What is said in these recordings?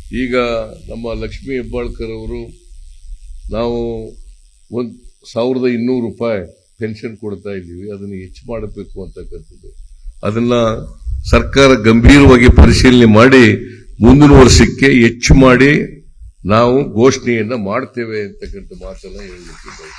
ಈಗ ನಮ್ಮ ಲಕ್ಷ್ಮೀ ಹೆಬ್ಬಾಳ್ಕರ್ ಅವರು ನಾವು ಒಂದು ಸಾವಿರದ ಇನ್ನೂರು ರೂಪಾಯಿ ಪೆನ್ಷನ್ ಕೊಡ್ತಾ ಇದ್ದೀವಿ ಅದನ್ನು ಹೆಚ್ಚು ಮಾಡಬೇಕು ಅಂತಕ್ಕಂಥದ್ದು ಅದನ್ನ ಸರ್ಕಾರ ಗಂಭೀರವಾಗಿ ಪರಿಶೀಲನೆ ಮಾಡಿ ಮುಂದಿನ ವರ್ಷಕ್ಕೆ ಹೆಚ್ಚು ಮಾಡಿ ನಾವು ಘೋಷಣೆಯನ್ನ ಮಾಡ್ತೇವೆ ಅಂತಕ್ಕಂಥ ಮಾತನ್ನ ಹೇಳಲಿಕ್ಕೆ ಬಯಸ್ತೀನಿ.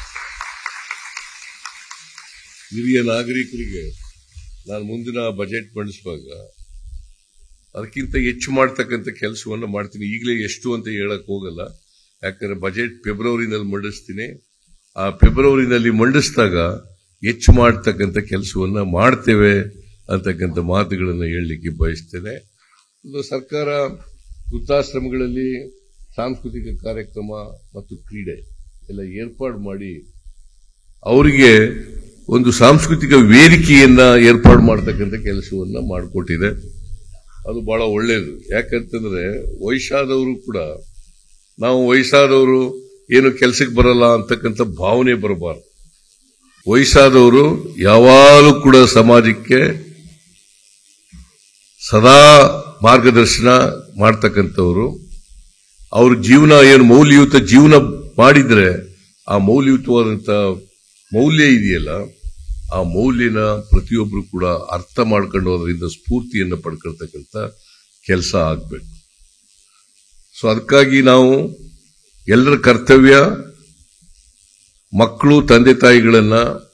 ಹಿರಿಯ ನಾಗರಿಕರಿಗೆ ನಾನು ಮುಂದಿನ ಬಜೆಟ್ ಮಂಡಿಸುವಾಗ ಅದಕ್ಕಿಂತ ಹೆಚ್ಚು ಮಾಡ್ತಕ್ಕಂಥ ಕೆಲಸವನ್ನು ಮಾಡ್ತೀನಿ ಈಗಲೇ ಎಷ್ಟು ಅಂತ ಹೇಳಕ್ ಹೋಗಲ್ಲ ಯಾಕಂದ್ರೆ ಬಜೆಟ್ ಫೆಬ್ರವರಿನಲ್ಲಿ ಮಂಡಿಸ್ತೀನಿ ಆ ಫೆಬ್ರವರಿನಲ್ಲಿ ಮಂಡಿಸಿದಾಗ ಹೆಚ್ಚು ಮಾಡ್ತಕ್ಕಂಥ ಕೆಲಸವನ್ನ ಮಾಡ್ತೇವೆ ಅಂತಕ್ಕಂಥ ಮಾತುಗಳನ್ನು ಹೇಳಲಿಕ್ಕೆ ಬಯಸ್ತೇನೆ ಇದು ಸರ್ಕಾರ ವೃದ್ಧಾಶ್ರಮಗಳಲ್ಲಿ ಸಾಂಸ್ಕೃತಿಕ ಕಾರ್ಯಕ್ರಮ ಮತ್ತು ಕ್ರೀಡೆ ಎಲ್ಲ ಏರ್ಪಾಡು ಮಾಡಿ ಅವರಿಗೆ ಒಂದು ಸಾಂಸ್ಕೃತಿಕ ವೇದಿಕೆಯನ್ನ ಏರ್ಪಾಡು ಮಾಡತಕ್ಕಂಥ ಕೆಲಸವನ್ನ ಮಾಡಿಕೊಟ್ಟಿದೆ ಅದು ಬಹಳ ಒಳ್ಳೆಯದು ಯಾಕಂತಂದ್ರೆ ವಯಸ್ಸಾದವರು ಕೂಡ ನಾವು ವಯಸ್ಸಾದವರು ಏನು ಕೆಲಸಕ್ಕೆ ಬರಲ್ಲ ಅಂತಕ್ಕಂಥ ಭಾವನೆ ಬರಬಾರದು ವಯಸ್ಸಾದವರು ಯಾವಾಗಲೂ ಕೂಡ ಸಮಾಜಕ್ಕೆ ಸದಾ ಮಾರ್ಗದರ್ಶನ ಮಾಡ್ತಕ್ಕಂಥವ್ರು ಅವ್ರ ಜೀವನ ಏನು ಮೌಲ್ಯಯುತ ಜೀವನ ಮಾಡಿದ್ರೆ ಆ ಮೌಲ್ಯಯುತವಾದಂಥ ಮೌಲ್ಯ ಇದೆಯಲ್ಲ ಆ ಮೌಲ್ಯನ ಪ್ರತಿಯೊಬ್ಬರು ಕೂಡ ಅರ್ಥ ಮಾಡ್ಕೊಂಡು ಅದರಿಂದ ಸ್ಫೂರ್ತಿಯನ್ನು ಪಡ್ಕೊಳ್ತಕ್ಕಂಥ ಕೆಲಸ ಆಗ್ಬೇಕು ಸೊ ಅದಕ್ಕಾಗಿ ನಾವು ಎಲ್ಲರ ಕರ್ತವ್ಯ ಮಕ್ಕಳು ತಂದೆ ತಾಯಿಗಳನ್ನ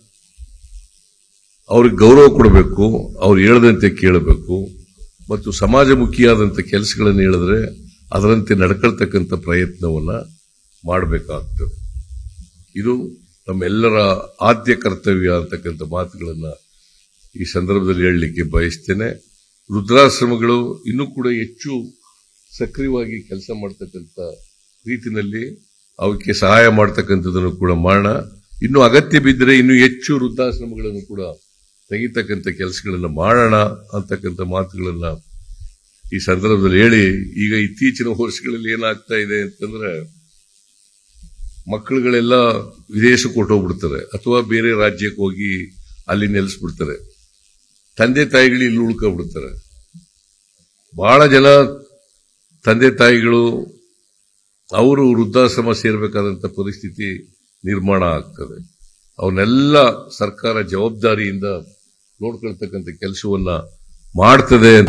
ಅವ್ರಿಗೆ ಗೌರವ ಕೊಡಬೇಕು ಅವ್ರು ಹೇಳದಂತೆ ಕೇಳಬೇಕು ಮತ್ತು ಸಮಾಜಮುಖಿಯಾದಂಥ ಕೆಲಸಗಳನ್ನು ಹೇಳಿದ್ರೆ ಅದರಂತೆ ನಡ್ಕೊಳ್ತಕ್ಕಂಥ ಪ್ರಯತ್ನವನ್ನ ಮಾಡಬೇಕಾಗ್ತದೆ ಇದು ನಮ್ಮೆಲ್ಲರ ಆದ್ಯ ಕರ್ತವ್ಯ ಅಂತಕ್ಕಂಥ ಮಾತುಗಳನ್ನ ಈ ಸಂದರ್ಭದಲ್ಲಿ ಹೇಳಲಿಕ್ಕೆ ಬಯಸ್ತೇನೆ ವೃದ್ಧಾಶ್ರಮಗಳು ಇನ್ನೂ ಕೂಡ ಹೆಚ್ಚು ಸಕ್ರಿಯವಾಗಿ ಕೆಲಸ ಮಾಡ್ತಕ್ಕಂಥ ರೀತಿನಲ್ಲಿ ಅವಕ್ಕೆ ಸಹಾಯ ಮಾಡ್ತಕ್ಕಂಥದ್ದನ್ನು ಕೂಡ ಮಾಡೋಣ ಇನ್ನು ಅಗತ್ಯ ಬಿದ್ದರೆ ಇನ್ನೂ ಹೆಚ್ಚು ವೃದ್ಧಾಶ್ರಮಗಳನ್ನು ಕೂಡ ತೆಗಿತಕ್ಕಂಥ ಕೆಲಸಗಳನ್ನು ಮಾಡೋಣ ಅಂತಕ್ಕಂಥ ಮಾತುಗಳನ್ನ ಈ ಸಂದರ್ಭದಲ್ಲಿ ಹೇಳಿ ಈಗ ಇತ್ತೀಚಿನ ವರ್ಷಗಳಲ್ಲಿ ಏನಾಗ್ತಾ ಇದೆ ಅಂತಂದ್ರೆ ಮಕ್ಕಳುಗಳೆಲ್ಲ ವಿದೇಶಕ್ಕೆ ಹೊರಟೋಗ್ಬಿಡ್ತಾರೆ ಅಥವಾ ಬೇರೆ ರಾಜ್ಯಕ್ಕೆ ಹೋಗಿ ಅಲ್ಲಿ ನೆಲೆಸ್ಬಿಡ್ತಾರೆ ತಂದೆ ತಾಯಿಗಳು ಇಲ್ಲಿ ಉಳ್ಕೊಬಿಡ್ತಾರೆ ಬಹಳ ಜನ ತಂದೆ ತಾಯಿಗಳು ಅವರು ವೃದ್ಧಾಶ್ರಮ ಸೇರಬೇಕಾದಂತ ಪರಿಸ್ಥಿತಿ ನಿರ್ಮಾಣ ಆಗ್ತದೆ ಅವನ್ನೆಲ್ಲ ಸರ್ಕಾರ ಜವಾಬ್ದಾರಿಯಿಂದ ನೋಡ್ಕೊಳ್ತಕ್ಕಂಥ ಕೆಲಸವನ್ನ ಮಾಡ್ತದೆ ಅಂತ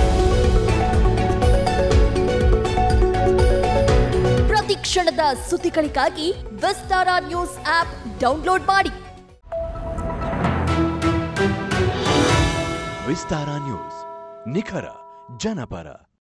ಪ್ರತಿ ಕ್ಷಣದ ಸುದ್ದಿಗಳಿಗಾಗಿ ವಿಸ್ತಾರ ನ್ಯೂಸ್ ಆಪ್ ಡೌನ್ಲೋಡ್ ಮಾಡಿ ವಿಸ್ತಾರ ನ್ಯೂಸ್ ನಿಖರ ಜನಪರ